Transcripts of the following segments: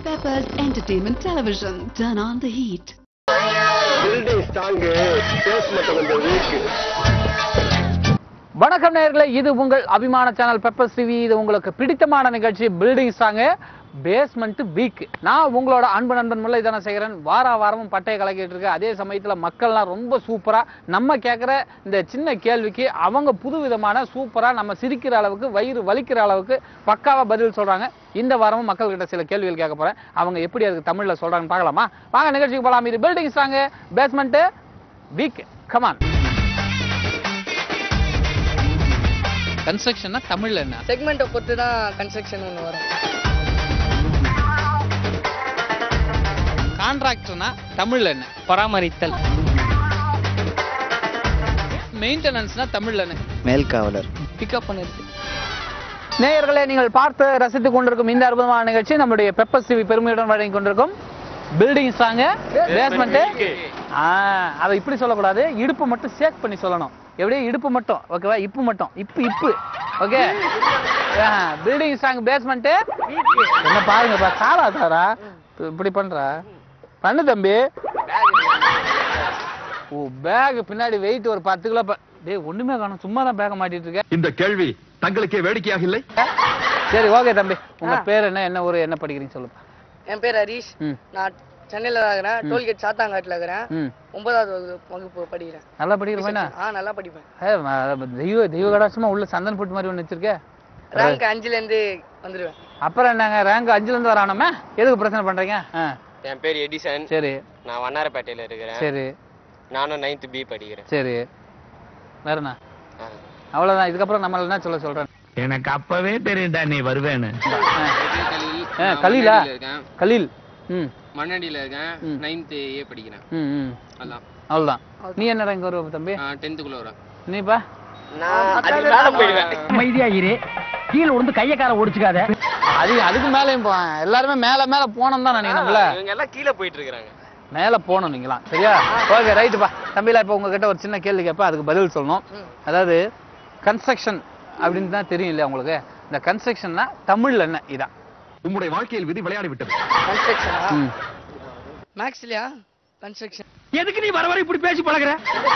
Peppers Entertainment Television. Turn on the heat. Building strong basement கொஞ்சம் weak வணக்கம் நேயர்களே இது உங்கள் அபிமான சேனல் பெப்பர்ஸ் டிவி இது உங்களுக்கு பிடித்தமான நிகழ்ச்சி பில்டிங் சாங்கு பேஸ்மெண்ட் வீக் நான் உங்களோட அன்பு நண்பன் முல்லை தானே செய்கிறேன் வார வாரமும் பட்டையை கலக்கிட்டு இருக்கு அதே சமயத்தில் மக்கள்லாம் ரொம்ப சூப்பராக நம்ம கேட்குற இந்த சின்ன கேள்விக்கு அவங்க புது விதமான சூப்பராக நம்ம சிரிக்கிற அளவுக்கு வயிறு வலிக்கிற அளவுக்கு பக்காவாக பதில் சொல்கிறாங்க இந்த வாரமும் மக்கள்கிட்ட சில கேள்விகள் கேட்க போகிறேன் அவங்க எப்படி அதுக்கு தமிழில் சொல்கிறாங்கன்னு பார்க்கலாமா வாங்க நிகழ்ச்சிக்கு போகலாம் இது building strong basement weak come on கன்ஸ்ட்ரக்ஷன்னா தமிழ்ல என்ன செக்மெண்ட்டை பொறுத்து தான் கன்ஸ்ட்ரக்ஷன் ஒன்று வரும் கான்ட்ராக்டர்னா தமிழ்ல என்ன பராமரித்தல் மெயின்டெனன்ஸ்னா தமிழ்ல என்ன மேல்காவலர் பிக்கப் பண்ணிருக்கு நேயர்களே நீங்கள் பார்த்து ரசித்துக் கொண்டிருக்கும் இந்த அற்புதமான நிகழ்ச்சி நம்முடைய பெப்பர் டிவி பெருமையுடன் வழங்கி கொண்டிருக்கும் பில்டிங் சாங்க பேஸ்மெண்ட் அதை இப்படி சொல்லக்கூடாது இடுப்பு மட்டும் சேக் பண்ணி சொல்லணும் எப்படியே இடுப்பு மட்டும் ஓகேவா இப்பு மட்டும் இப்பு இப்பு ஓகே பில்டிங் சாங் பேஸ்மெண்ட் என்ன பாருங்கப்பா காலா தாரா இப்படி பண்ற பண்ணு தம்பி ஓ பேக் பின்னாடி வெயிட் ஒரு பத்து கிலோ ப- டேய் ஒண்ணுமே காணும் சும்மா தான் பேக்க மாட்டிட்டு இருக்க இந்த கேள்வி தங்களுக்கே வேடிக்கையாக இல்லை சரி ஓகே தம்பி உங்க பேர் என்ன என்ன ஊரு என்ன படிக்கிறீங்க சொல்லுப்பா என் பேர் ஹரீஷ் ம் நான் சென்னையில் தான் இருக்கிறேன் டோல்கேட் சாத்தாங்காட்டில் இருக்கிறேன் ம் ஒன்பதாவது வகுப்பு- வகுப்பு படிக்கிறேன் நல்லா படிக்கிற பையனா ஆ நல்லா படிப்பேன் ஏ, ம- தெய்வ தெய்வ கடாட்சமா உள்ள சந்தன போட்டு மாதிரி ஒன்று வச்சிருக்க ரேங்க் அஞ்சுலேருந்து வந்துடுவேன் அப்புறம் என்னங்க ரேங்க் அஞ்சுல இருந்து வரானமே எதுக்கு பிரச்சனை பண்றீங்க ஆ, என் பேர் எடிசன் சரி நான் வண்ணாரப்பேட்டையில இருக்கிறேன் சரி நானும் நைன்த் பி படிக்கிறேன் சரி வேற என்ன ஆ. அவ்வளவுதான் இதுக்கப்புறம் நம்மள என்ன சொல்ல சொல்றேன் எனக்கு அப்பவே தெரியும்டா நீ வருவேன்னு ஆ, கலீலா கலீல் ம் மண்ணடியில இருக்கேன் ம். நைன்த் ஏ படிக்கிறேன் ம் ம் அதான் அவ்வளவுதான் நீ என்ன ரேங்க் வருவ தம்பி டென்த்துக்குள்ள வரேன் நீப்பா நான் அதுக்கு மேல போயிடுவேன் அமைதியா இரு கீழே விழுந்து கைய கால ஒடிச்சுக்காத அது அதுக்கு மேலேயும் போ எல்லாருமே மேல மேல போனோம் தான் நினைக்கணும்ல இவங்க எல்லாம் கீழே போயிட்டு இருக்காங்க மேல போகணும் நீங்களாம் சரியா ஓகே ரைட்டுப்பா தம்பிலா இப்போ உங்ககிட்ட ஒரு சின்ன கேள்வி கேட்பேன் அதுக்கு பதில் சொல்லணும் அதாவது கன்ஸ்ட்ரக்ஷன் அப்படின்னு தான் தெரியும் இல்லையா உங்களுக்கு இந்த கன்ஸ்ட்ரக்ஷன்னா தமிழ்ல என்ன இதான் உம்முடைய வாழ்க்கையில் விதி விளையாடி விட்டது கன்ஸ்ட்ரக்ஷனா ம். மேக்ஸ்லையா கன்ஸ்ட்ரக்ஷன் எதுக்கு நீ வர வர இப்படி பேசி பழகுற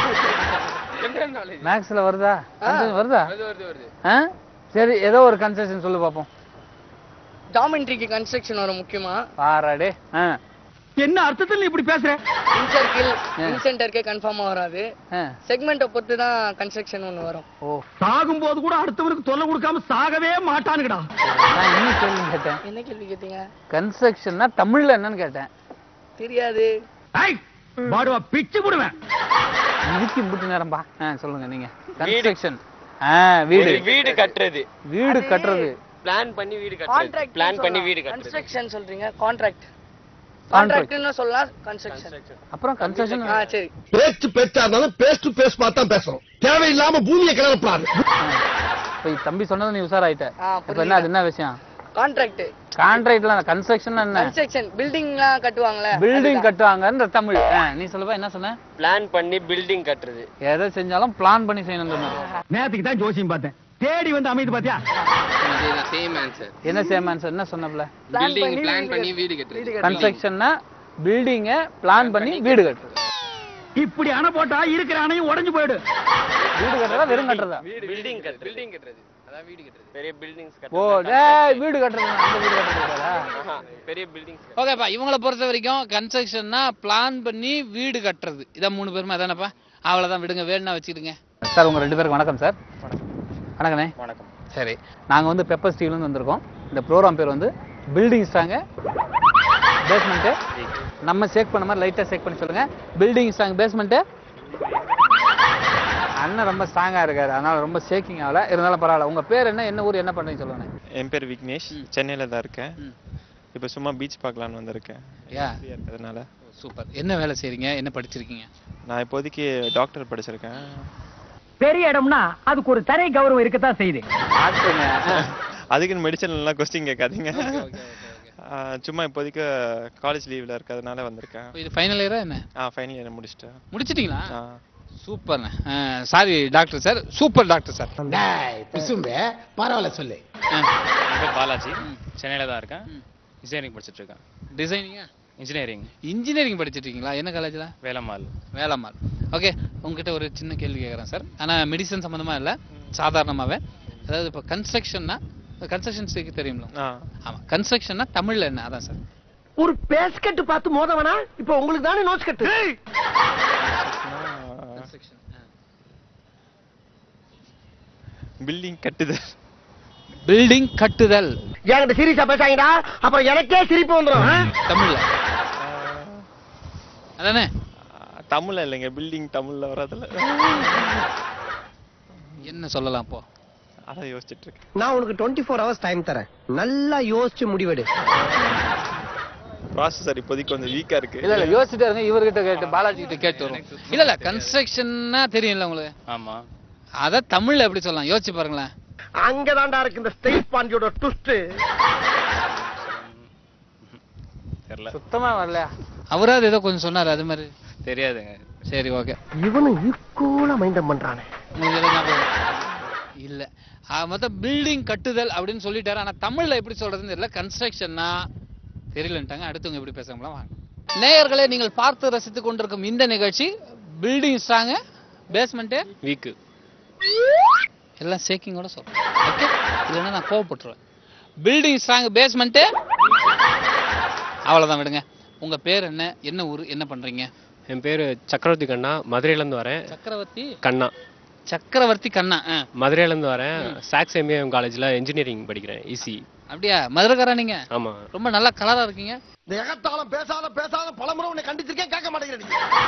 மேக்ஸ்ல வருதா Construction வருதா வருது வருது வருது ஆ சரி ஏதோ ஒரு கன்ஸ்ட்ரக்ஷன் சொல்லு பார்ப்போம் டாமெண்ட்ரிக்கு கன்ஸ்ட்ரக்ஷன் வரும் முக்கியமா பாராடே ஆ என்ன அர்த்தத்தில் நீ இப்படி பேசுற இன்சர்க்கிள் இன்சென்டருக்கே கன்ஃபார்மாக வராது ஆ. செக்மெண்ட்டை பொறுத்து தான் கன்ஸ்ட்ரக்ஷன் ஒன்று வரும் ஓ சாகும் போது கூட அடுத்தவனுக்கு தொல்லை கொடுக்காம சாகவே மாட்டானுங்கடா நான் இன்னும் கேள்வி கேட்டேன் என்ன கேள்வி கேட்டீங்க கன்ஸ்ட்ரக்ஷன்னா தமிழ்ல என்னன்னு கேட்டேன் தெரியாது ஐய் பாடுவா பிச்சு போடுவேன் இதுக்கு இம்புட்டு நேரம்பா ஆ சொல்லுங்க நீங்க கன்ஸ்ட்ரக்ஷன் ஆ வீடு ஒரு வீடு கட்டுறது வீடு கட்டுறது பிளான் பண்ணி வீடு கட்டுறது கான்ட்ராக்ட் பிளான் பண்ணி வீடு கட்டுறது கன்ஸ்ட்ரக்ஷன் சொல்றீங்க கான்ட்ராக்ட் Contract. கான்ட்ராக்ட்னு சொல்லலாம் கன்ஸ்ட்ரக்ஷன் அப்புறம் கன்ஸ்ட்ரக்ஷன் ஆ சரி பேச்சு பேச்சா இருந்தாலும் பேஸ் டு பேஸ் பார்த்து தான் பேசணும் தேவையில்லாம பூமியை கிளறப்படாது இப்போ தம்பி சொன்னது நீ உஷாராயிட்ட ஆ, இப்போ என்ன அது என்ன விஷயம் கான்ட்ராக்ட் கான்ட்ராக்ட்ல கன்ஸ்ட்ரக்ஷன் என்ன கன்ஸ்ட்ரக்ஷன் பில்டிங்லாம் கட்டுவாங்கல்ல பில்டிங் கட்டுவாங்கன்ற தமிழ் ஆ, நீ சொல்லுவா என்ன சொன்ன பிளான் பண்ணி பில்டிங் கட்டுறது எதை செஞ்சாலும் பிளான் பண்ணி செய்யணும் நேத்துக்கு தான் ஜோசியம் பார்த்தேன் தேடி வந்து அமைதி பாத்தியா சேம் ஆன்சர் என்ன சேம் ஆன்சர் என்ன சொன்னப்ல பில்டிங் பிளான் பண்ணி வீடு கட்டுறது கன்ஸ்ட்ரக்ஷன்னா பில்டிங்கை பிளான் பண்ணி வீடு கட்டுறது இப்படி அணை போட்டா இருக்கிற அணையும் உடைஞ்சு போயிடு வீடு கட்டுறதா வெறும் கட்டுறதா பில்டிங் கட்டுறது பில்டிங் கட்டுறது அதான் வீடு கட்டுறது பெரிய பில்டிங்ஸ் ஓ டேய் வீடு கட்டுறது அந்த வீடு கட்டுறதா பெரிய பில்டிங்ஸ் ஓகேப்பா இவங்கள பொறுத்த வரைக்கும் கன்ஸ்ட்ரக்ஷன்னா பிளான் பண்ணி வீடு கட்டுறது இதான் மூணு பேருமே அதானப்பா அவ்வளோதான் விடுங்க வேணும்னா வச்சுக்கிடுங்க சார் உங்க ரெண்டு பேருக்கு வணக்கம் சார் வணக்கண்ணே வணக்கம் சரி நாங்கள் வந்து பெப்பர் ஸ்டீல்னு வந்திருக்கோம் இந்த ப்ரோக்ராம் பேர் வந்து பில்டிங் ஸ்ட்ராங்கு பேஸ்மெண்ட்டு நம்ம சேக் பண்ண மாதிரி லைட்டாக சேக் பண்ணி சொல்லுங்கள் பில்டிங் ஸ்ட்ராங் பேஸ்மெண்ட்டு அண்ணன் ரொம்ப ஸ்ட்ராங்காக இருக்காரு அதனால ரொம்ப ஷேக்கிங் ஆகல இருந்தாலும் பரவாயில்ல உங்கள் பேர் என்ன என்ன ஊர் என்ன பண்ணுறீங்க சொல்லுங்க என் பேர் விக்னேஷ் சென்னையில் தான் இருக்கேன் ம். இப்போ சும்மா பீச் பார்க்கலான்னு வந்திருக்கேன் யா ஃப்ரீயாக இருக்கிறதுனால சூப்பர் என்ன வேலை செய்கிறீங்க என்ன படிச்சிருக்கீங்க நான் இப்போதைக்கு டாக்டர் படிச்சிருக்கேன் பெரிய இடம்னா அதுக்கு ஒரு தனி கௌரவம் இருக்கத்தான் செய்யுது ஆட்டுங்க அதுக்குன்னு மெடிசன்லாம் கொஸ்டின் கேட்காதீங்க ஆ, சும்மா இப்போதைக்கு காலேஜ் லீவில் இருக்கிறதுனால வந்திருக்கேன் இது ஃபைனல் இயரா என்ன ஆ ஃபைனல் இயர் முடிச்சிட்டேன் முடிச்சிட்டீங்களா ஆ சூப்பர்ண்ணே sorry doctor sir super doctor sir பிசும்பே பரவாயில்ல சொல்லு ஆ. என் பேர் பாலாஜி சென்னையில் தான் இருக்கேன் இன்ஜினியரிங் படிச்சுட்டு இருக்கேன் டிசைனிங்கா இன்ஜினியரிங் இன்ஜினியரிங் படிச்சிட்டு இருக்கீங்களா என்ன காலேஜ்ல வேலம்மாள் வேலம்மாள் ஓகே உங்ககிட்ட ஒரு சின்ன கேள்வி கேட்குறேன் சார் ஆனால் மெடிசன் சம்மந்தமாக இல்லை சாதாரணமாகவே அதாவது இப்போ கன்ஸ்ட்ரக்ஷன்னா கன்ஸ்ட்ரக்ஷன்ஸுக்கு தெரியுங்களா ஆ ஆமாம் கன்ஸ்ட்ரக்ஷன்னா தமிழில் என்ன அதான் சார் ஒரு பேஸ்கட் பார்த்து மோதவனா இப்ப உங்களுக்கு தானே நோஸ் கட்டு கன்ஸ்ட்ரக்ஷன் பில்டிங் கட்டுதல் பில்டிங் கட்டுதல் என்கிட்ட சீரியஸா பேசாங்கடா அப்புறம் எனக்கே சிரிப்பு வந்துரும் ஆ? தமிழ்ல அதானே தமிழ்ல இல்லைங்க பில்டிங் தமிழ்ல வராதுல என்ன சொல்லலாம் அப்போ அதான் யோசிச்சுட்டு இருக்கேன் நான் உனக்கு டுவெண்ட்டி ஃபோர் ஹவர்ஸ் டைம் தரேன் நல்லா யோசிச்சு முடிவெடு ப்ராசஸர் இப்போதைக்கு கொஞ்சம் வீக்கா இருக்கு இல்ல இல்ல யோசிச்சுட்டே இருங்க இவர்கிட்ட கேட்டு பாலாஜி கிட்ட கேட்டு வரும் இல்ல இல்ல கன்ஸ்ட்ரக்ஷன்னா தெரியும்ல உங்களுக்கு ஆமா அத தமிழ்ல எப்படி சொல்லலாம் யோசிச்சு பாருங்களேன் அங்கதான்டா இருக்கு இந்த ஸ்டேட் பாண்டியோட ட்விஸ்ட் தெரியல சுத்தமா வரலையா அவராவது ஏதோ கொஞ்சம் சொன்னாரு அது மாதிரி தெரியாதுங்க சரி ஓகே இவனும் ஈக்குவலா மைண்டம் பண்றானே உங்களுக்கு எதுவும் ஞாபகம் இல்ல ஆக மொத்தம் பில்டிங் கட்டுதல் அப்படின்னு சொல்லிட்டாரு ஆனா தமிழ்ல எப்படி சொல்றதுன்னு தெரியல கன்ஸ்ட்ரக்ஷன்னா தெரியலன்ட்டாங்க அடுத்தவங்க எப்படி பேசுறாங்களா வாங்க நேயர்களே நீங்கள் பார்த்து ரசித்துக் கொண்டிருக்கும் இந்த நிகழ்ச்சி பில்டிங் ஸ்ட்ராங்க பேஸ்மெண்ட்டு வீக்கு எல்லாம் சேக்கிங்கோட சொல்றேன் ஓகே இல்லைன்னா நான் கோவப்பட்டுருவேன் பில்டிங் ஸ்ட்ராங் பேஸ்மெண்ட்டு அவ்வளோதான் விடுங்க உங்க பேர் என்ன என்ன ஊர் என்ன பண்றீங்க என் பேர் சக்கரவர்த்தி கண்ணா மதுரையிலேருந்து வரேன் சக்கரவர்த்தி கண்ணா சக்கரவர்த்தி கண்ணா ஆ மதுரையிலேருந்து வரேன் சாக்ஸ் எம்ஏஎம் காலேஜில் இன்ஜினியரிங் படிக்கிறேன் இசி அப்படியா மதுரைக்காரா நீங்க ஆமாம் ரொம்ப நல்லா கலரா இருக்கீங்க இந்த எகத்தாலும் பேசாத பேசாத பலமுறை உன்னை கண்டிச்சிருக்கேன் கேட்க மாட்டேங்கிறீங்க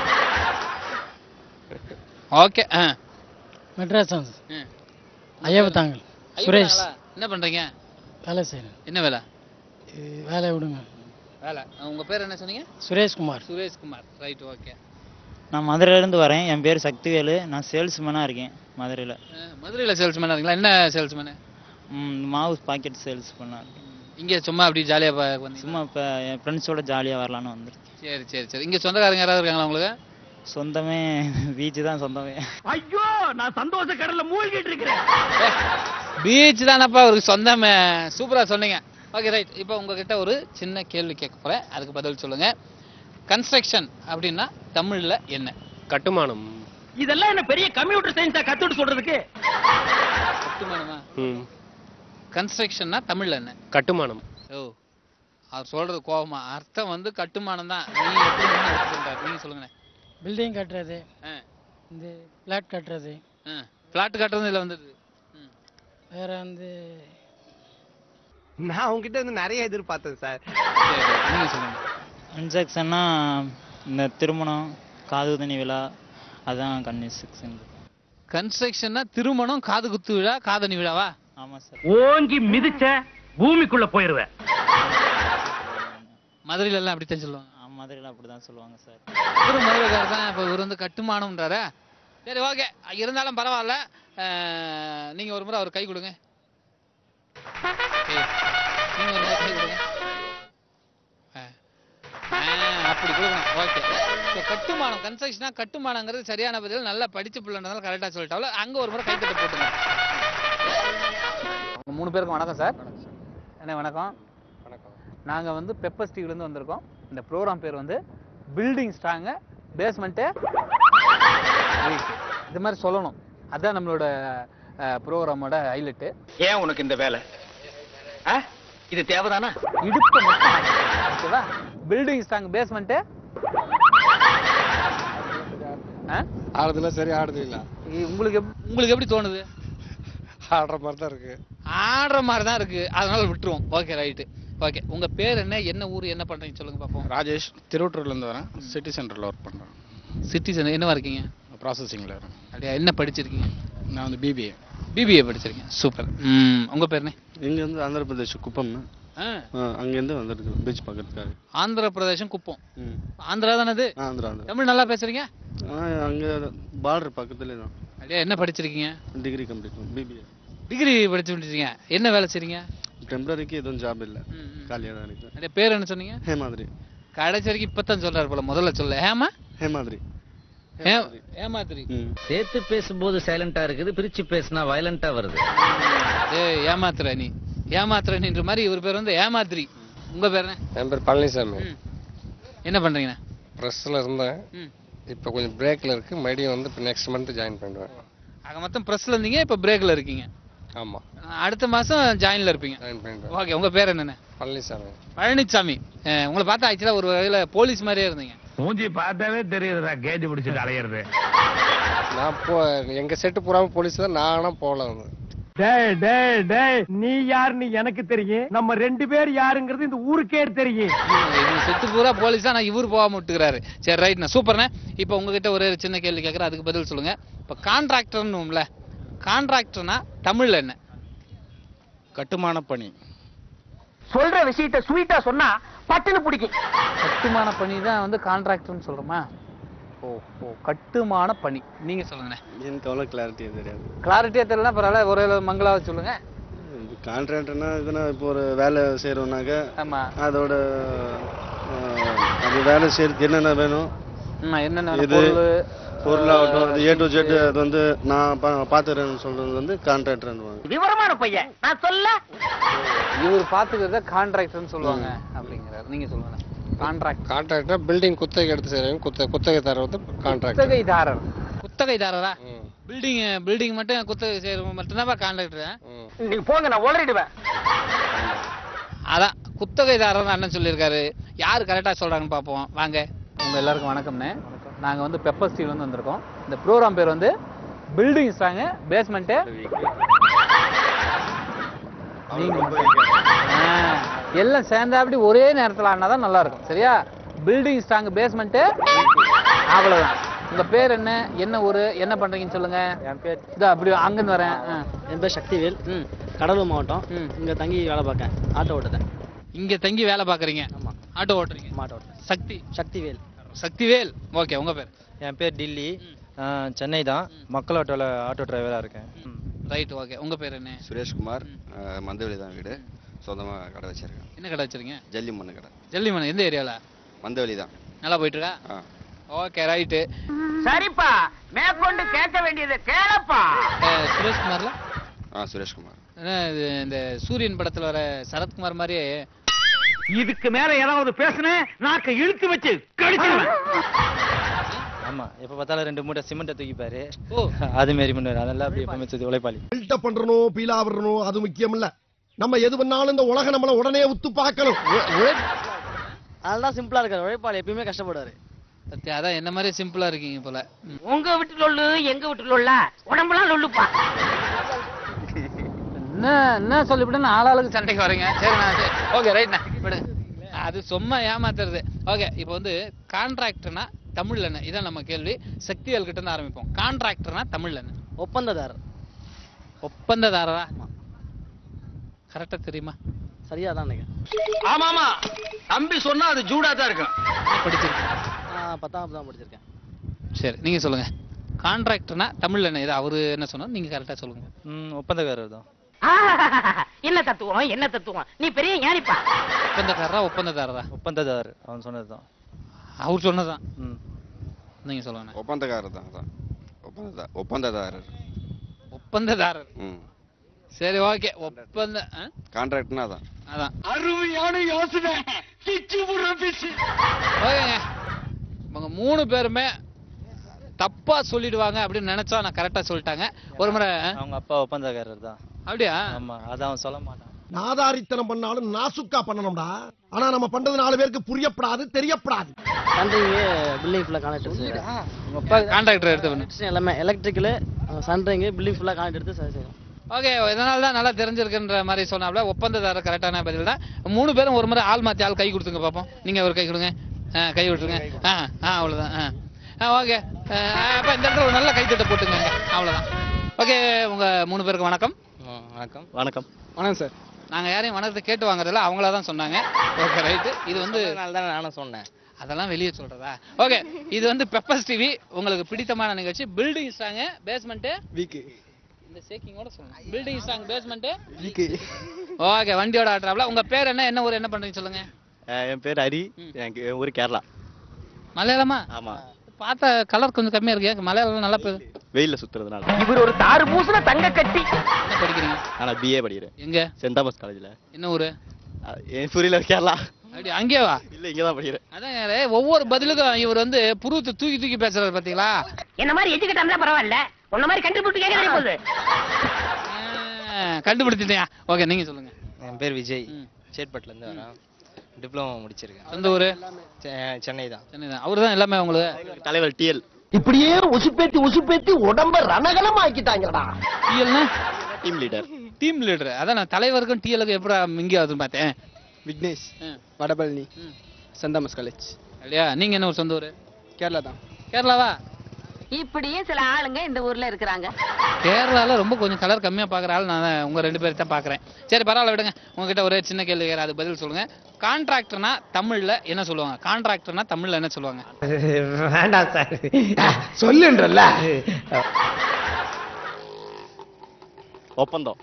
ஓகே ஆ மெட்ராஸ் ம். ஐயாபத்தாங்கல் சுரேஷ் ஐயா, என்ன பண்றீங்க வேலை செய்யணும் என்ன வேலை வேலையை விடுங்க வேலை உங்க பேர் என்ன சொன்னீங்க சுரேஷ்குமார் சுரேஷ்குமார் ரைட் ஓகே நான் மதுரையிலேருந்து வரேன் என் பேர் சக்திவேலு நான் சேல்ஸ்மேனாக இருக்கேன் மதுரையில் மதுரையில் சேல்ஸ்மேனா இருக்கீங்களா என்ன சேல்ஸ்மேனு மாவு பாக்கெட் சேல்ஸ் பண்ண இங்க சும்மா அப்படி ஜாலியா வந்தீங்க சும்மா இப்போ என் ஃப்ரெண்ட்ஸோட ஜாலியாக வரலான்னு வந்திருக்கேன் சரி சரி சரி இங்க சொந்தக்காரங்க யாராவது இருக்காங்களா உங்களுக்கு சொந்தமே பீச்சு தான் சொந்தமே ஐயோ நான் சந்தோஷ கடல்ல மூழ்கிட்டு இருக்கிறேன் பீச் தானப்பா அவருக்கு சொந்தமே சூப்பரா சொன்னீங்க ஓகே ரைட் இப்போ உங்ககிட்ட ஒரு சின்ன கேள்வி கேட்க போறேன் அதுக்கு பதில் சொல்லுங்க கன்ஸ்ட்ரக்ஷன் அப்படின்னா தமிழ்ல என்ன கட்டுமானம் இதெல்லாம் என்ன பெரிய கம்ப்யூட்டர் சயின்ஸா கத்துட்டு சொல்றதுக்கு கட்டுமானமா ம் கன்ஸ்ட்ரக்ஷன்னா தமிழ்ல என்ன கட்டுமானம் ஓ அவர் சொல்றது கோபமா அர்த்தம் வந்து கட்டுமானம் தான் நீ எப்படி வேணா எடுத்துக்கிட்டாரு. நீங்க சொல்லுங்க பில்டிங் கட்டுறது இந்த பிளாட் கட்டுறது பிளாட் கட்டுறது இதுல வந்தது ம். வேற வந்து நான் உங்ககிட்ட வந்து நிறைய எதிர்பார்த்தேன் சார் சரி, சரி, நீங்க சொல்லுங்க கன்ஸ்ட்ரக்ஷன்னா இந்த திருமணம் காதுதனி விழா அதான் கன்ஸ்ட்ரக்ஷன் கன்ஸ்ட்ரக்ஷன்னா திருமணம் காது குத்து விழா காதணி விழாவா ஆமாம் சார் ஓங்கி மிதிச்ச பூமிக்குள்ள போயிருவேன் மதுரையில எல்லாம் அப்படித்தான் சொல்லுவாங்க மதுரையில் அப்படி தான் சொல்லுவாங்க சார் இவரு மதுரைக்காரர் தான் இப்போ இவர் வந்து கட்டுமானம்ன்றாரு சரி ஓகே இருந்தாலும் பரவாயில்ல அஹ், நீங்க ஒரு முறை அவர் கை கொடுங்க ஏய், நீங்க ஒரு முறை கை கொடுங்க அஹ். அஹ், அப்படி கொடுக்கணும் ஓகே ஸோ கட்டுமானம் கன்ஸ்ட்ரக்ஷனா கட்டுமானங்கிறது சரியான பதில் நல்லா படிச்ச பிள்ளைன்றதால கரெக்டாக சொல்லிட்டாவில் அங்க ஒரு முறை கைத்தட்ட போட்டுங்க உங்க மூணு பேருக்கும் வணக்கம் சார் என்ன வணக்கம் நாங்க வந்து பெப்பர் ஸ்டீவ்லேருந்து வந்திருக்கோம் இந்த ப்ரோக்ராம் பேர் வந்து பில்டிங் ஸ்ட்ராங்க பேஸ்மெண்ட்டு இது மாதிரி சொல்லணும் அதான் நம்மளோட ப்ரோக்ராமோட ஹைலைட்டு ஏன் உனக்கு இந்த வேலை ஆ? இது தேவைதானா இடுப்பு மட்டும் ஓகேவா பில்டிங் ஸ்ட்ராங் பேஸ்மெண்ட்டு ஆடுதுல சரி ஆடுது இல்ல உங்களுக்கு எப்- உங்களுக்கு எப்படி தோணுது ஆடுற மாதிரி தான் இருக்கு ஆடுற மாதிரி தான் இருக்கு அதனால விட்டுருவோம் ஓகே ரைட்டு ஓகே உங்க பேர் என்ன என்ன ஊர் என்ன பண்றீங்க சொல்லுங்க பார்ப்போம் ராஜேஷ் திருவட்டூர்ல இருந்து வரேன் சிட்டி சென்டர்ல ஒர்க் பண்றேன் சிட்டிசன் என்னவா இருக்கீங்க ப்ராசஸிங்ல இருக்கேன் அப்படியா என்ன படிச்சிருக்கீங்க நான் வந்து பிபிஏ பிபிஏ படிச்சிருக்கீங்க சூப்பர் ம் உங்க பேர் என்ன இங்க வந்து ஆந்திர பிரதேஷ் குப்பம் ஆ. அங்கேருந்து வந்திருக்கு பீச் பார்க்கறதுக்காக ஆந்திர பிரதேசம் குப்பம் ம். ஆந்திரா தானே அது ஆந்திரா ஆந்திரா தமிழ் நல்லா பேசுறீங்க ஆ அங்கே பார்டர் பக்கத்துலேயே தான் அப்படியே என்ன படிச்சிருக்கீங்க டிகிரி கம்ப்ளீட் பிபிஏ டிகிரி படிச்சு முடிச்சிருக்கீங்க என்ன வேலை செய்றீங்க டெம்பரரிக்கு எதுவும் ஜாப் இல்லை ம், ம். காலியாக தான் இருக்கு அப்படியே பேர் என்ன சொன்னீங்க ஹேமாதிரி கடைசி வரைக்கும் இப்பதான் சொல்றாரு போல முதல்ல சொல்ல ஹேமா ஹேமாதிரி ஹே- ஏமாத்திரி ம் சேர்த்து பேசும்போது சைலண்டா இருக்குது பிரிச்சு பேசினா வயலண்டா வருது ஏய் ஏமாத்துற நீ ஏமாத்துற நீன்ற மாதிரி இவர் பேர் வந்து ஏமாத்திரி உங்க பேர் என்ன என் பேர் பழனிசாமி ம். என்ன பண்றீங்கண்ணே ப்ரெஸ்ஸில் இருந்தேன் ம். இப்போ கொஞ்சம் பிரேக்கில் இருக்கு மறுபடியும் வந்து இப்போ நெக்ஸ்ட் மந்த் ஜாயின் பண்ணுவேன் ஆக மொத்தம் ப்ரெஸ்ல இருந்தீங்க இப்போ பிரேக்ல இருக்கீங்க ஆமாம் அடுத்த மாசம் ஜாயின்ல இருப்பீங்க ஜாயின் பண்ணிடுவேன் ஓகே உங்க பேர் என்னண்ணே பழனிசாமி பழனிசாமி அஹ், உங்களை பார்த்தா ஆக்சுவலா ஒரு வகையில போலீஸ் மாதிரியே இருந்தீங்க மூஞ்சி பார்த்தாவே தெரியுதுடா கேஜ் பிடிச்சிட்டு அலையிறது நான் போ எங்கள் செட்டு பூராம போலீஸ் தான் நானா போகல வந்து டேய் டேய் டேய் நீ யாருன்னு எனக்கு தெரியும் நம்ம ரெண்டு பேர் யாருங்கிறது இந்த ஊருக்கே தெரியும் இவங்க செத்து பூரா போலீஸ் தான் இவர் போகாம விட்டுக்கிறாரு சரி ரைட்ண்ணா சூப்பர்ண்ணே இப்போ உங்ககிட்ட ஒரே ஒரு சின்ன கேள்வி கேட்குறேன் அதுக்கு பதில் சொல்லுங்க இப்போ கான்ட்ராக்டர்னுல கான்ட்ராக்டர்னா தமிழ்ல என்ன கட்டுமான பணி சொல்ற விஷயத்த ஸ்வீட்டா சொன்னா பட்டுன்னு பிடிக்கும் கட்டுமான பணி தான் வந்து கான்ட்ராக்டர்னு சொல்றோமா ஓ ஓ கட்டுமான பணி நீங்க சொல்லுங்கண்ணே எனக்கு அவ்வளோ கிளாரிட்டி தெரியாது கிளாரிட்டியா தெரியல பரவாயில்ல ஒரு மங்களாவது சொல்லுங்க கான்ட்ராக்டர்னா இதுனா இப்போ ஒரு வேலை செய்கிறோம்னாக்க ஆமா அதோட ஆஹ், அது வேலை செய்யறதுக்கு என்னென்ன வேணும் ஆமா, என்னென்ன இது பொருள் பொருளாகட்டும் அது ஏ டு ஜெட் அது வந்து நான் பா பார்த்துறேன்னு சொல்றது வந்து கான்ட்ராக்டர்னுவாங்க விவரமான பையன் நான் சொல்ல இவர் பாத்துக்கிறத கான்ட்ராக்டர்னு சொல்லுவாங்க அப்படிங்கிறாரு நீங்க சொல்லுங்க கான்ட்ராக்ட் கான்ட்ராக்டர் பில்டிங் குத்தகை எடுத்து செய்கிறவங்க குத்த குத்தகை தர வந்து கான்ட்ராக்டர் குத்தகைதாரர் குத்தகைதாரரா பில்டிங் பில்டிங் மட்டும் குத்தகை செய்யறவங்க மட்டும்தான் கான்ட்ராக்டர் நீ போங்க நான் உளறிடுவேன் அதான் குத்தகைதாரர் அண்ணன் சொல்லியிருக்காரு யார் கரெக்டாக சொல்றாங்கன்னு பார்ப்போம் வாங்க உங்க எல்லாருக்கும் வணக்கம்ண்ணே நாங்க வந்து பெப்பர் ஸ்டீல் வந்து வந்திருக்கோம் இந்த ப்ரோக்ராம் பேர் வந்து பில்டிங் ஸ்ட்ராங்க பேஸ்மெண்ட்டு நீங்க மட்டும். ஆ, எல்லாம் சேர்ந்தா அப்படி ஒரே நேரத்தில் ஆடினா தான் நல்லா இருக்கும் சரியா பில்டிங் ஸ்ட்ராங் பேஸ்மெண்ட்டு அவ்வளவுதான் உங்க பேர் என்ன என்ன ஊரு என்ன பண்றீங்கன்னு சொல்லுங்க என் பேர் இதோ அப்படி அங்கிருந்து வரேன் ஆ. என் பேர் சக்திவேல் கடலூர் மாவட்டம் இங்க தங்கி வேலை பார்க்கேன் ஆட்டோ ஓட்டுறேன் இங்க தங்கி வேலை பாக்குறீங்க ஆட்டோ ஓட்டுறீங்க ஆட்டோ ஓட்டுறேன் சக்தி சக்திவேல் சக்திவேல் ஓகே உங்க பேர் என் பேர் டில்லி நான் சென்னை தான் மக்கள் ஆட்டோவில் ஆட்டோ டிரைவராக இருக்கேன் ரைட் ஓகே உங்க பேர் என்ன சுரேஷ்குமார் அஹ், மந்தவெளி தான் வீடு சொந்தமாக கடை வச்சிருக்கேன் என்ன கடை வச்சிருக்கீங்க ஜல்லி மண்ணு கடை ஜல்லிமணி எந்த ஏரியால மந்தவெளி தான் நல்லா போயிட்டு இருக்கா ஆ ஓகே ரைட்டு சரிப்பா மேற்கொண்டு கேட்க வேண்டியது கேளப்பா சுரேஷ்குமார்ல ஆ சுரேஷ்குமார் என்ன இது இந்த சூரியன் படத்துல வர சரத்குமார் மாதிரியே இதுக்கு மேல ஏதாவது பேசுனேன் நாக்க இழுத்து வச்சு கடிச்சிடுவேன் ஆமாம் எப்போ பார்த்தாலும் ரெண்டு மூட்டை சிமெண்ட்டை தூக்கிப்பாரு ஓ அது மாரி பண்ணுவார் அதெல்லாம் அப்படி எப்பவுமே சுத்தி உழைப்பாளி பில்டப் பண்றணும் பீலா விடணும் அது முக்கியம் இல்ல நம்ம எது பண்ணாலும் இந்த உலகம் நம்மள உடனே உத்து பார்க்கணும் அதெல்லாம் சிம்பிளா இருக்காரு உழைப்பாளி எப்பயுமே கஷ்டப்படுவாரு சத்தியா அதான் என்ன மாதிரி சிம்பிளா இருக்கீங்க போல ம். உங்க வீட்டு லொல்லு எங்க வீட்டு லொல்ல உடம்புலாம் லொல்லுப்பா என்ன என்ன சொல்லிவிட்டு ஆளாளுக்கு சண்டைக்கு வரீங்க சரி நான் ஓகே ரைட்ண்ணா விடுங்க அது சும்மா ஏமாத்துறது ஓகே இப்போ வந்து கான்ட்ராக்டர்னா தமிழ்ல என்ன இதான் நம்ம கேள்வி சக்திவேல் கிட்ட இருந்து ஆரம்பிப்போம் கான்ட்ராக்டர்னா தமிழ்ல என்ன ஒப்பந்ததாரர் ஒப்பந்ததாரரா கரெக்டா தெரியுமா சரியா தான் நினைக்கிறேன் ஆமா ஆமா தம்பி சொன்னா அது ஜூடா தான் இருக்கும் படிச்சிருக்கேன் நான் பத்தாம் வகுப்பு தான் படிச்சிருக்கேன் சரி நீங்க சொல்லுங்க கான்ட்ராக்டர்னா தமிழ்ல என்ன இது அவரு என்ன சொன்னார் நீங்க கரெக்டா சொல்லுங்க ம் ஒப்பந்தக்காரர் தான் என்ன தத்துவம் என்ன தத்துவம் நீ பெரிய ஞானிப்பா ஒப்பந்தக்காரரா ஒப்பந்ததாரரா ஒப்பந்ததாரர் அவன் சொன்னது தான் அவர் சொன்னதான் ம் நீங்க சொல்லுங்க ஒப்பந்தக்காரர் தான் அதான் ஒப்பந்ததா ஒப்பந்ததாரர் ஒப்பந்ததாரர் ம் சரி ஓகே ஒப்பந்த ஆ? கான்ட்ராக்ட்னா அதான் அதான் அருமையான யோசனை பிச்சு புடுற பிச்சு ஓகேங்க இவங்க மூணு பேருமே தப்பா சொல்லிடுவாங்க அப்படின்னு நினைச்சா நான் கரெக்டா சொல்லிட்டாங்க ஒரு முறை ஆ? அவங்க அப்பா ஒப்பந்தக்காரர் தான் அப்படியா ஆமா அதான் அவன் சொல்ல மாட்டான் நாதாரித்தனம் பண்ணாலும் நாசுக்கா பண்ணணும்டா ஆனா நம்ம பண்றது நாலு பேருக்கு புரியப்படாது தெரியப்படாது சன்ரிங்கு பில்டிங் ஃபுல்லாக கான்ட்ராக்ட் எடுத்து உங்க அப்பா கான்ட்ராக்டர் எடுத்து பண்ணு Electrician எல்லாமே எலக்ட்ரிக்கலு சன்ரிங்கு பில்டிங் ஃபுல்லாக கான்ட்ராக்ட் எடுத்து சரி செய்யும் ஓகே இதனால தான் நல்லா தெரிஞ்சிருக்குன்ற மாதிரி சொன்னாப்ல ஒப்பந்ததாரர் கரெக்டான பதில் தான் மூணு பேரும் ஒரு முறை ஆள் மாத்தி ஆள் கை கொடுத்துங்க பார்ப்போம் நீங்க ஒரு கை கொடுங்க ஆ, கை விட்டுருங்க ஆ ஆ அவ்வளவுதான் ஆ ஆ ஓகே அப்ப இந்த இடத்துல ஒரு நல்ல கைத்தட்ட போட்டுங்க அவ்வளவுதான் ஓகே உங்க மூணு பேருக்கு வணக்கம் வணக்கம் வணக்கம் வணக்கம் சார் நாங்க யாரையும் வணக்கத்தை கேட்டு வாங்குறதில்ல அவங்களா தான் சொன்னாங்க ஓகே ரைட்டு இது வந்து தான் நானும் சொன்னேன் அதெல்லாம் வெளியே சொல்றதா ஓகே இது வந்து பெப்பர்ஸ் டிவி உங்களுக்கு பிடித்தமான நிகழ்ச்சி பில்டிங் ஸ்ட்ராங் பேஸ்மெண்ட் வீக்கு இந்த ஷேக்கிங்கோட சொல்லுங்க building strong basement weak okay வண்டியோட ஆட்டுறாப்ல உங்க பேர் என்ன என்ன ஊர் என்ன பண்றீங்க சொல்லுங்க என் பேர் ஹரி என் என் ஊர் கேரளா மலையாளமா ஆமா பார்த்தா கலர் கொஞ்சம் கம்மியா இருக்கு மலையாளம் நல்லா போகுது வெயில்ல சுத்துறதுனால இவர் ஒரு தாறு பூசுன தங்க கட்டி என்ன படிக்கிறீங்க ஆனா பிஏ படிக்கிறேன் எங்க சென்ட் தாமஸ் காலேஜ்ல என்ன ஊரு புரியல கேரளா அப்படி அங்கே வா இல்ல இங்க தான் படிக்கிறேன் அதான் ஒவ்வொரு பதிலுக்கும் இவர் வந்து புருவத்தை தூக்கி தூக்கி பேசுறாரு பாத்தீங்களா என்ன மாதிரி எஜுகேட்டா பரவாயில்ல உன்ன மாதிரி கண்டுபிடிச்சு கேட்க போகுது ஆ, கண்டுபிடிச்சிட்டியா ஓகே நீங்க சொல்லுங்க என் பேர் விஜய் சேட்பட்ல இருந்து வரேன் டிப்ளமோ முடிச்சிருக்கேன் சொந்த ஊரு செ- சென்னை தான் சென்னை தான் அவரு தான் எல்லாமே உங்களுக்கு தலைவர் டிஎல் இப்படியே உசுப்பேத்தி உசுப்பேத்தி உடம்ப ரணகலம் ஆக்கிட்டாங்கடா டிஎல்னா டீம் லீடர் டீம் லீடர் அதான் நான் தலைவருக்கும் டிஎலுக்கும் எப்படி இங்கே ஆகுதுன்னு பார்த்தேன் Vignesh Vadapalani saint Thomas college இல்லையா நீங்க என்ன ஒரு சொந்த ஊரு கேரளா தான் கேரளாவா இப்படியே சில ஆளுங்க இந்த ஊர்ல இருக்கிறாங்க கேரளால ரொம்ப கொஞ்சம் கலர் கம்மியா பாக்குற ஆள் நான் தான் உங்க ரெண்டு பேரும் தான் பாக்குறேன் சரி பரவாயில்ல விடுங்க உங்ககிட்ட ஒரே சின்ன கேள்வி கேட்கறேன் அது பதில் சொல்லுங்க கான்ட்ராக்டர்னா தமிழ்ல என்ன சொல்லுவாங்க கான்ட்ராக்டர்னா தமிழ்ல என்ன சொல்லுவாங்க வேண்டாம் சார் சொல்லுன்றல்ல ஒப்பந்தம்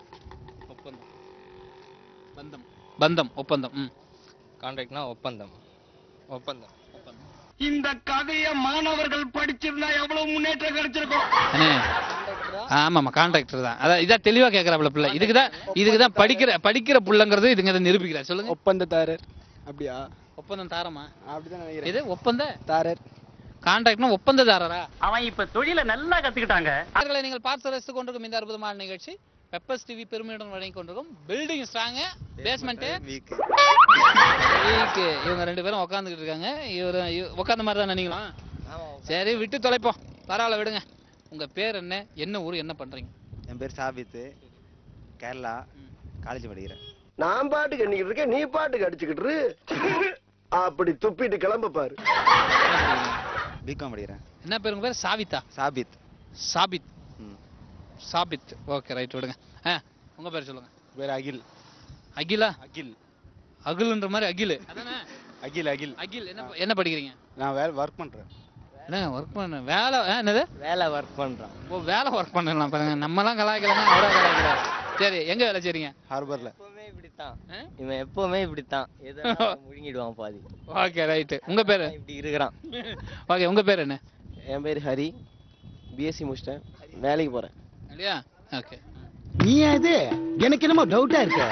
பந்தம் பந்தம் ஒப்பந்தம் ம் கான்ட்ராக்ட்னா ஒப்பந்தம் ஒப்பந்தம் இந்த கதைய மாணவர்கள் படிச்சிருந்தா எவ்வளவு முன்னேற்றம் கிடைச்சிருக்கும் அண்ணே ஆமாமா கான்ட்ராக்டர் தான் அதான் இதான் தெளிவா கேக்குறாப்புல பிள்ளை இதுக்கு தான் இதுக்கு தான் படிக்கிற படிக்கிற புள்ளங்கிறது இதுங்க இதை நிரூபிக்கிறார் சொல்லுங்க ஒப்பந்ததாரர் அப்படியா ஒப்பந்தம் தாரமா அப்படிதான் நினைக்கிறேன் இது ஒப்பந்த தாரர் கான்ட்ராக்ட்னா ஒப்பந்ததாரரா அவன் இப்ப தொழில நல்லா கத்துக்கிட்டாங்க அவர்களை நீங்கள் பார்த்து ரசித்துக் கொண்டிருக்கும் இந்த அற்புதமான நிகழ்ச்சி பெப்பர்ஸ் டிவி பெருமையுடன் வழங்கி கொண்டிருக்கும் பில்டிங் ஸ்ட்ராங் பேஸ்மெண்ட் வீக் இவங்க ரெண்டு பேரும் உட்காந்துக்கிட்டு இருக்காங்க இவர் உட்காந்த மாதிரி தான் நீங்களும் சரி விட்டு தொலைப்போம் பரவாயில்ல விடுங்க உங்க பேர் என்ன என்ன ஊர் என்ன பண்றீங்க என் பேர் சாபித்து கேரளா காலேஜ் படிக்கிறேன் நான் பாட்டுக்கு எண்ணிக்கிட்டு இருக்கேன் நீ பாட்டுக்கு அடிச்சுக்கிட்டு இரு. அப்படி துப்பிட்டு கிளம்ப பாரு பிகாம் படிக்கிறேன் என்ன பேர் உங்க பேர் சாவிதா சாபித் சாபித் சாபித் ஓகே ரைட் விடுங்க ஆ உங்க பேர் சொல்லுங்க பேர் அகில் அகிலா அகில் அகில்ன்ற மாதிரி அகில் அகில் அகில் அகில் என்ன என்ன படிக்கிறீங்க நான் வேலை ஒர்க் பண்றேன் என்ன ஒர்க் பண்ண வேலை ஆ, என்னது வேலை ஒர்க் பண்றோம் ஓ வேலை ஒர்க் பண்ணலாம் பாருங்க நம்மலாம் கலாய்க்கலங்க அவரா கலாய்க்கிறார் சரி எங்க வேலை செய்றீங்க ஹார்பர்ல இப்படித்தான் இவன் எப்பவுமே இப்படித்தான் எதனா முழுங்கிடுவான் பாதி ஓகே ரைட் உங்க பேரு இப்படி இருக்கிறான் ஓகே உங்க பேர் என்ன என் பேர் ஹரி பிஎஸ்சி முடிச்சிட்டேன் வேலைக்கு போறேன் இல்லையா ஓகே நீ அது எனக்கு என்னமோ டவுட்டா இருக்கு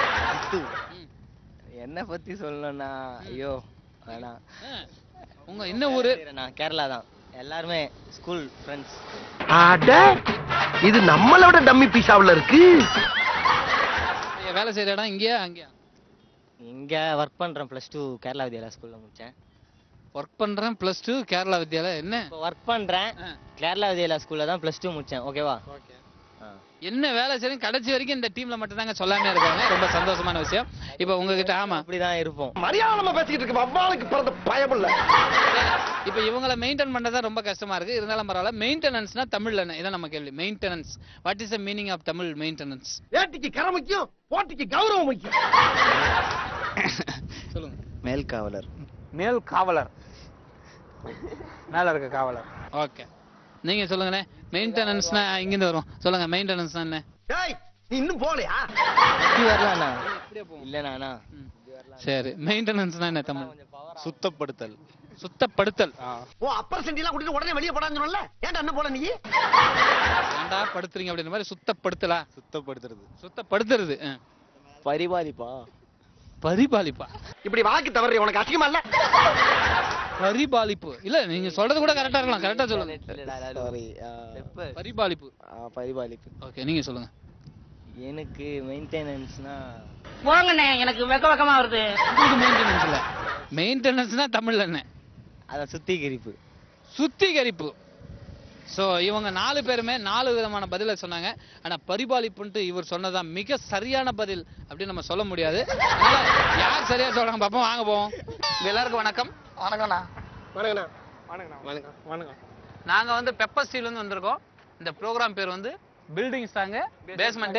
என்ன பத்தி சொல்லணும்னா ஐயோ வேணாம் உங்க என்ன ஊரு நான் கேரளா தான் எல்லாருமே ஸ்கூல் ஃப்ரெண்ட்ஸ் அட இது நம்மளை விட டம்மி பீஸாவுல இருக்கு நீங்க வேலை செய்யற இடம் இங்கேயா அங்கேயா இங்க ஒர்க் பண்றேன் ப்ளஸ் டூ கேரளா வித்யாலயா ஸ்கூல்ல முடிச்சேன் ஒர்க் பண்றேன் பிளஸ் டூ கேரளா வித்யாலயா என்ன இப்போ ஒர்க் பண்றேன் கேரளா வித்யாலயா ஸ்கூல்ல தான் ப்ளஸ் டூ முடிச்சேன் ஓகேவா என்ன வேலை செய்யும் கடைசி வரைக்கும் இந்த டீம்ல மட்டும் தாங்க சொல்லாம இருக்காங்க ரொம்ப சந்தோஷமான விஷயம் இப்போ உங்ககிட்ட ஆமா அப்படிதான் இருப்போம் மரியாதை பேசிக்கிட்டு இருக்கு அவ்வாளுக்கு பிறந்த பயம் இல்ல இப்போ இவங்களை மெயின்டைன் பண்றதா ரொம்ப கஷ்டமா இருக்கு இருந்தாலும் பரவாயில்ல மெயின்டெனன்ஸ்னா தமிழ்ல என்ன இதான் நம்ம கேள்வி maintenance what is the meaning of Tamil maintenance ஏட்டிக்கு கரை முக்கியம் போட்டிக்கு கௌரவம் முக்கியம் சொல்லுங்க மேல் காவலர் மேல் காவலர் மேல இருக்க காவலர் ஓகே நீங்க சொல்லுங்கண்ணே மெயின்டெனன்ஸ்னா இங்கிருந்து வரும் சொல்லுங்க மெயின்டெனன்ஸ்னா என்ன டேய் நீ இன்னும் போலையா இப்படி வரலாண்ணா இல்லண்ணா சரி மெயின்டெனன்ஸ்னா என்ன தமிழ் சுத்தப்படுத்தல் சுத்தப்படுத்தல் ஓ அப்பர் சென்டி எல்லாம் கூட்டிட்டு உடனே வெளியே போடான்னு சொன்னல ஏன்டா என்ன போல நீ ஏன்டா படுத்துறீங்க அப்படின்ற மாதிரி சுத்தப்படுத்தலா சுத்தப்படுத்துறது சுத்தப்படுத்துறது ஆ. பரிபாலிப்பா பரிபாலிப்பா இப்படி வாக்கு தவறு உனக்கு அசிங்கமா இல்ல பரிபாலிப்பு இல்ல நீங்க சொல்றது கூட கரெக்டா இருக்கலாம் கரெக்டா சொல்லுங்க சாரி பரிபாலிப்பு பரிபாலிப்பு ஓகே நீங்க சொல்லுங்க எனக்கு மெயின்டெனன்ஸ்னா போங்கண்ணே எனக்கு வெக்க வெக்கமா வருது உங்களுக்கு மெயின்டெனன்ஸ் இல்ல மெயின்டெனன்ஸ்னா தமிழ்ல என்ன அதான் சுத்திகரிப்பு சுத்திகரிப்பு ஸோ இவங்க நாலு பேருமே நாலு விதமான பதிலை சொன்னாங்க ஆனா பரிபாலிப்புன்ட்டு இவர் சொன்னதான் மிக சரியான பதில் அப்படின்னு நம்ம சொல்ல முடியாது அதனால யார் சரியா சொல்றாங்க பாப்போம் வாங்க போவோம் உங்க எல்லாருக்கும் வணக்கம் வணக்கம்ண்ணா வணக்கண்ணா வணக்கம் வணக்கம் வணக்கம் நாங்க வந்து பெப்பர் ஸ்டீல் இருந்து வந்திருக்கோம் இந்த ப்ரோக்ராம் பேர் வந்து பில்டிங் ஸ்டாங்க பேஸ்மெண்ட்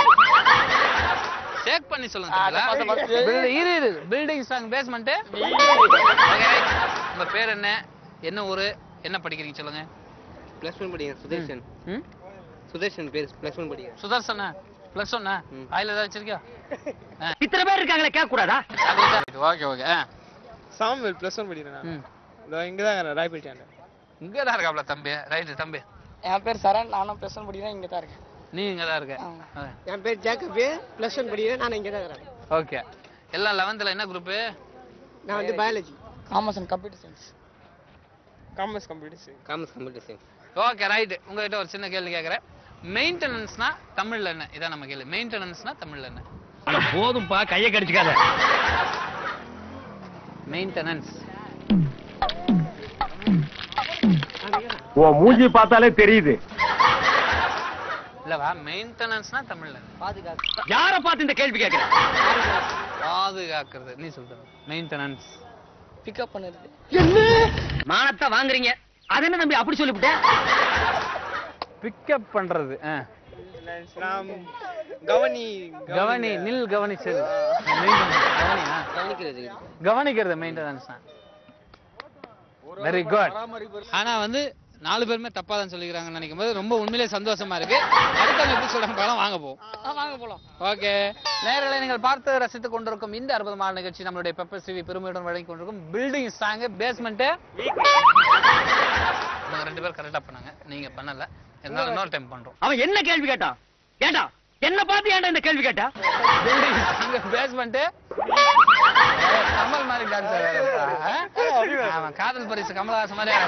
ஷேக் பண்ணி சொல்லுங்க ஆ, அதை பார்த்து பார்த்து. Build- இரு இரு பில்டிங் ஸ்டாங் பேஸ்மெண்ட் உங்க பேர் என்ன என்ன ஊரு என்ன படிக்கிறீங்க சொல்லுங்க பிளஸ் ஒன் படிக்கிறேன் சுதர்ஷன் ம்? சுதர்ஷன் பேர் பிளஸ் ஒன் படிக்கிறேன் சுதர்சனா பிளஸ் ஒன்னா ஆயில் ஏதாவது வச்சிருக்கியா இத்தனை பேர் இருக்காங்களே கேட்க கூடாதா okay okay Samuel plus one படிக்கிறேன் ம். இதோ இங்கே தான் ராய்பேட்டாண்ட இங்கே தான் இருக்காப்ல தம்பி ரைட்டு தம்பி என் பேர் சரண் நானும் ப்ளஸ் ஒன் படிக்கிறேன் இங்கே தான் இருக்கேன் நீ இங்கே தான் இருக்க என் பேர் ஜேக்கப் பிளஸ் ஒன் படிக்கிறேன் நான் இங்கே தான் இருக்கிறேன் ஓகே எல்லாம் லெவன்த்தில் என்ன குரூப்பு நான் வந்து biology commerce and computer science commerce computer science commerce computer science okay right உங்ககிட்ட ஒரு சின்ன கேள்வி கேட்குறேன் மெயின்டெனன்ஸ்னா தமிழ்ல என்ன இதான் நம்ம கேள்வி மெயின்டெனன்ஸ்னா தமிழ்ல என்ன அட போதும்பா கையை கடிச்சுக்காத மெயின்டெனன்ஸ் உன் மூஞ்சி பார்த்தாலே தெரியுது இல்லவா மெயின்டெனன்ஸ்னா தமிழ்ல என்ன? பாதுகாப்பு யார பார்த்து இந்த கேள்வி கேட்கிற பாதுகாக்கிறது நீ சொல்ற மெயின்டெனன்ஸ் பிக்கப் பண்ணுறது மானத்தை வாங்குறீங்க அது என்ன தம்பி அப்படி சொல்லிவிட்ட பிக்கப் பண்றது ஆ. நாம் கவனி கவனி நில் கவனிச்சது Maintenance, கவனியா கவனிக்கிறது கவனிக்கிறது மெயின்டெனன்ஸ் வெரி குட் ஆனா வந்து நாலு பேருமே தப்பா தான் சொல்லிக்கிறாங்கன்னு நினைக்கும் போது ரொம்ப உண்மையிலே சந்தோஷமா இருக்கு அடுத்தவங்க எப்படி சொல்றாங்க படம் வாங்க போவோம் வாங்க போலாம் ஓகே நேர்களை நீங்கள் பார்த்து ரசித்துக் கொண்டிருக்கும் இந்த அற்புதமான நிகழ்ச்சி நம்மளுடைய பெப்பர் சிவி பெருமையுடன் வழங்கி கொண்டிருக்கும் பில்டிங் சாங் பேஸ்மெண்ட் இவங்க ரெண்டு பேரும் கரெக்டா பண்ணாங்க நீங்க பண்ணல இருந்தாலும் இன்னொரு டைம் பண்றோம் அவன் என்ன கேள்வி கேட்டான் ஏண்டா என்ன பார்த்து ஏன்டா இந்த கேள்வி கேட்டா பில்டிங் சாங் பேஸ்மெண்ட் கமல் மாதிரி டான்ஸ் ஆமா காதல் பரிசு கமலஹாசன் மாதிரி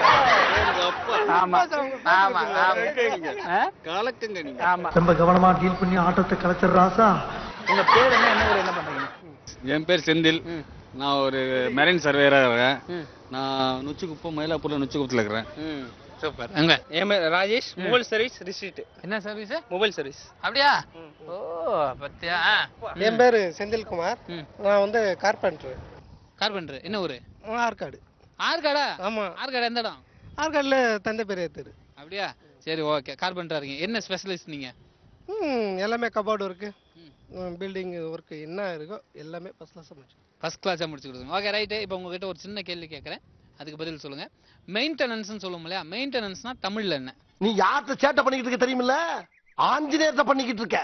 ஆமா ஆமா ஆமா ஆ? கலக்குங்க நீங்க ஆமா ரொம்ப கவனமா டீல் பண்ணி ஆட்டத்தை கலைச்சர் ராசா உங்க பேர் என்ன என்ன ஊர் என்ன பண்றீங்க என் பேர் செந்தில் நான் ஒரு மெரைன் சர்வேயராக இருக்கேன் நான் நுச்சிக்குப்பம் மயிலாப்பூர்ல நுச்சிக்குப்பத்தில் இருக்கிறேன் சூப்பர் எங்க என் பேர் ராஜேஷ் மொபைல் சர்வீஸ் ரிசீட் என்ன சர்வீஸ் மொபைல் சர்வீஸ் அப்படியா ஓ பத்தியா என் பேர் செந்தில்குமார் நான் வந்து கார்பெண்டர் கார்பெண்டர் என்ன ஊரு ஆற்காடு ஆற்காடா ஆமா ஆற்காடு எந்த இடம் ஆற்காடுல தந்தை பெரியார் தெரு அப்படியா சரி ஓகே கார்பெண்டரா இருக்கீங்க என்ன ஸ்பெஷலிஸ்ட் நீங்க ம் எல்லாமே கபோர்டு ஒர்க்கு பில்டிங் ஒர்க்கு என்ன இருக்கோ எல்லாமே ஃபஸ்ட் கிளாஸாக முடிச்சு ஃபர்ஸ்ட் கிளாஸாக முடிச்சு கொடுத்துருங்க ஓகே ரைட்டு இப்போ உங்ககிட்ட ஒரு சின்ன கேள்வி கேட்குறேன் அதுக்கு பதில் சொல்லுங்க மெயின்டெனன்ஸ்னு சொல்லுவோம் இல்லையா மெயின்டெனன்ஸ்னா தமிழ்ல என்ன நீ யார்கிட்ட சேட்டை பண்ணிக்கிட்டு இருக்க தெரியுமில்ல ஆஞ்சநேயத்தை பண்ணிக்கிட்டு இருக்க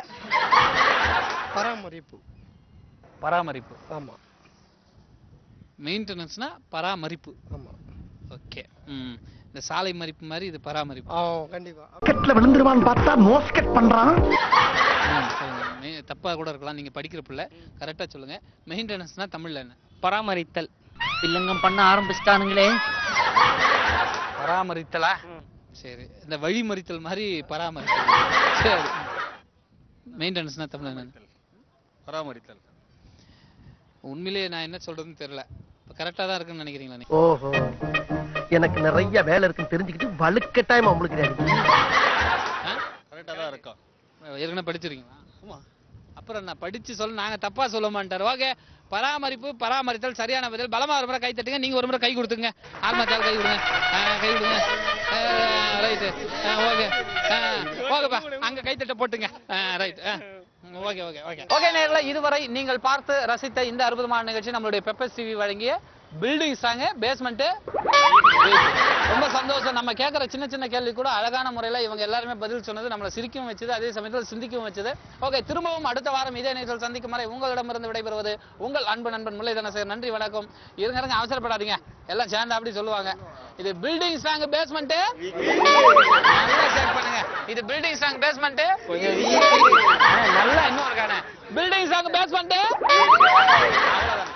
பராமரிப்பு பராமரிப்பு ஆமா மெயின்டெனன்ஸ்னா பராமரிப்பு ஆமா ஓகே ம் இந்த சாலை மறிப்பு மாதிரி இது பராமரிப்பு ஆ கண்டிப்பா கெட்ல விழுந்துருவான்னு பார்த்தா மோஸ்கெட் பண்றான் ம், சொல்லுங்க மெ- தப்பா கூட இருக்கலாம் நீங்க படிக்கிற பிள்ளை கரெக்டா சொல்லுங்க மெயின்டெனன்ஸ்னா தமிழ்ல என்ன பராமரித்தல் வில்லங்கம் பண்ண ஆரம்பிச்சிட்டானுங்களே பராமரித்தலா சரி இந்த வழிமறித்தல் மாதிரி பராமரித்தல் சரி மெயின்டெனன்ஸ்னா தமிழ்ல என்ன பராமரித்தல் உண்மையிலேயே நான் என்ன சொல்றதுன்னு தெரியல கரெக்டா தான் இருக்குன்னு நினைக்கிறீங்களா நீங்க ஓஹோ எனக்கு நிறைய வேலை இருக்குன்னு தெரிஞ்சுக்கிட்டு வலுக்கட்டாயமா உங்களுக்கு கரெக்டாக தான் இருக்கா ஏற்கனவே படிச்சிருக்கீங்களா ஆமா அப்புறம் நான் படிச்சு சொல்ல நாங்க தப்பா சொல்ல மாட்டாரு ஓகே பராமரிப்பு பராமரித்தல் சரியான பதில் பலமா ஒரு முறை கை தட்டுங்க நீங்க ஒரு முறை கை கொடுத்துங்க ஆர்மத்தால் கை கொடுங்க ஆ, கை கொடுங்க ரைட்டு ஓகே ஓகேப்பா அங்க கை தட்ட போட்டுங்க right okay okay okay okay நேர்ல இதுவரை நீங்கள் பார்த்து ரசித்த இந்த அற்புதமான நிகழ்ச்சி நம்மளுடைய பெப்பர் டிவி வழங்கிய பில்டிங் சாங் பேஸ்மெண்ட் ரொம்ப சந்தோஷம் நம்ம கேட்குற சின்ன சின்ன கேள்வி கூட அழகான முறையில் இவங்க எல்லாருமே பதில் சொன்னது நம்மளை சிரிக்கவும் வச்சது அதே சமயத்தில் சிந்திக்கவும் வச்சது ஓகே திரும்பவும் அடுத்த வாரம் இதே நேரத்தில் சந்திக்கும் வரை உங்களிடமிருந்து விடைபெறுவது உங்கள் அன்பு நண்பன் முல்லை தனசேகர் நன்றி வணக்கம் இருங்க இருங்க அவசரப்படாதீங்க எல்லாம் சேர்ந்து அப்படி சொல்லுவாங்க இது பில்டிங் சாங் பேஸ்மெண்ட் நல்லா ஷேக் பண்ணுங்க இது பில்டிங் சாங் பேஸ்மெண்ட் நல்லா இன்னும் இருக்கானே பில்டிங் சாங் பேஸ்மெண்ட் அவ்வளவுதான்